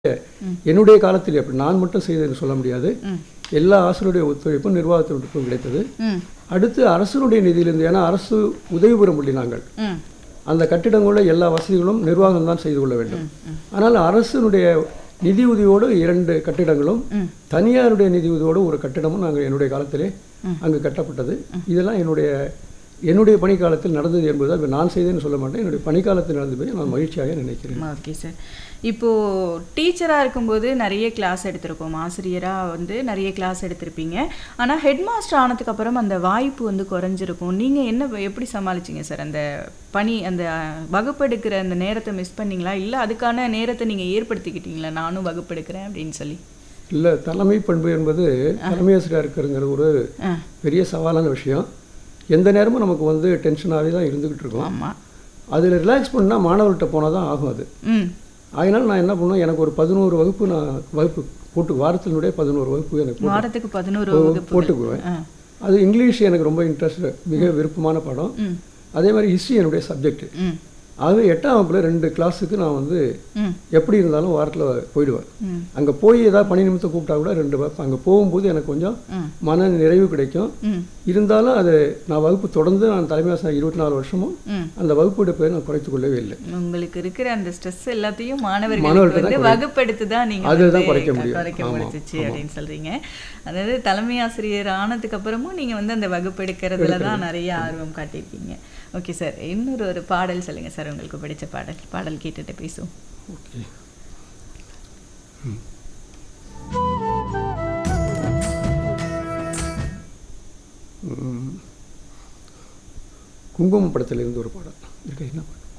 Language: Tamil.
என்னுடைய காலத்தில் அப்படி நான் மட்டும் செய்தேன்னு சொல்ல முடியாது எல்லா ஆசிரியருடைய ஒத்துழைப்பும் நிர்வாகத்திற்கும் கிடைத்தது ம் அடுத்து அரசனுடைய நிதியிலிருந்து ஏன்னா அரசு உதவி பெற முடியும் நாங்கள் ம் அந்த கட்டிடங்களுள்ள எல்லா வசதிகளும் நிர்வாகம் தான் செய்து கொள்ள வேண்டும் ஆனால் அரசினுடைய நிதி உதவியோடு இரண்டு கட்டிடங்களும் தனியாருடைய நிதி உதவியோடு ஒரு கட்டிடமும் நாங்கள் என்னுடைய காலத்திலே அங்கு கட்டப்பட்டது இதெல்லாம் என்னுடைய என்னுடைய பணிக்காலத்தில் நடந்தது என்பது இப்ப நான் செய்தேன்னு சொல்ல மாட்டேன் என்னுடைய பணிக்காலத்தில் நடந்ததை நான் மகிழ்ச்சியாக நினைக்கிறேன் ஓகே சார் இப்போது டீச்சராக இருக்கும்போது நிறைய கிளாஸ் எடுத்திருக்கோம் ஆசிரியராக வந்து நிறைய கிளாஸ் எடுத்திருப்பீங்க ஆனால் ஹெட் மாஸ்டர் ஆனதுக்கு அப்புறம் அந்த வாய்ப்பு வந்து குறைஞ்சிருக்கும் நீங்கள் என்ன எப்படி சமாளிச்சீங்க சார் அந்த பணி அந்த வகுப்பெடுக்கிற அந்த நேரத்தை மிஸ் பண்ணீங்களா இல்லை அதுக்கான நேரத்தை நீங்கள் ஏற்படுத்திக்கிட்டீங்களா நானும் வகுப்பெடுக்கிறேன் அப்படின்னு சொல்லி இல்லை தலைமை பண்பு என்பது தலைமை ஆசிரியராக இருக்கிறங்கிற ஒரு ஆ பெரிய சவாலான விஷயம் எந்த நேரமும் நமக்கு வந்து டென்ஷனாகவே தான் இருந்துக்கிட்டு இருக்கோம் ஆமாம் அதில் ரிலாக்ஸ் பண்ணால் மாணவர்கிட்ட போனால் தான் ஆகும் அது ம் அதனால் நான் என்ன பண்ணுவேன் எனக்கு ஒரு பதினோரு வகுப்பு நான் வகுப்பு போட்டு வாரத்தினுடைய பதினோரு வகுப்பு எனக்கு போட்டு- வாரத்துக்கு பதினோரு போ- வகுப்பு போட்டுக்குவேன் ஆ அது இங்கிலீஷ் எனக்கு ரொம்ப இன்ட்ரெஸ்ட் மிக விருப்பமான பாடம் ம் அதே மாதிரி ஹிஸ்ட்ரி என்னுடைய சப்ஜெக்ட் ம் ஆகவே எட்டாம் வகுப்பில் ரெண்டு கிளாஸுக்கு நான் வந்து ம் எப்படி இருந்தாலும் வாரத்தில் போயிடுவேன் ம் அங்கே போய் ஏதாவது பணி நிமித்தம் கூப்பிட்டா கூட ரெண்டு வகுப்பு அங்கே போகும்போது எனக்கு கொஞ்சம் ம். மன நிறைவு கிடைக்கும் ம் இருந்தாலும் அது நான் வகுப்பு தொடர்ந்து நான் தலைமை ஆசிரியர் இருபத்தி நாலு வருஷமும் ம் அந்த வகுப்பு பேர் நான் குறைத்துக் கொள்ளவே இல்லை உங்களுக்கு இருக்கிற அந்த ஸ்ட்ரெஸ் எல்லாத்தையும் மாணவர்களுக்கு மாணவர்களுக்கு வந்து தான் வகுப்பெடுத்து தான் நீங்க அதுதான் வந்து குறைக்க முடியும். குறைக்க ஆமா, முடிஞ்சிச்சு அப்படின்னு சொல்றீங்க அதாவது தலைமை ஆசிரியர் ஆனதுக்கு அப்புறமும் நீங்க வந்து அந்த வகுப்பு எடுக்கிறதுல தான் நிறைய ஆர்வம் காட்டியிருக்கீங்க ஓகே சார் இன்னொரு ஒரு பாடல் சொல்லுங்க சார் உங்களுக்கு பிடிச்ச பாடல் பாடல் கேட்டுட்டு பேசுவோம் ஓகே குங்குமம் படத்தில் இருந்து ஒரு பாடல் இருக்கு என்ன பாடல்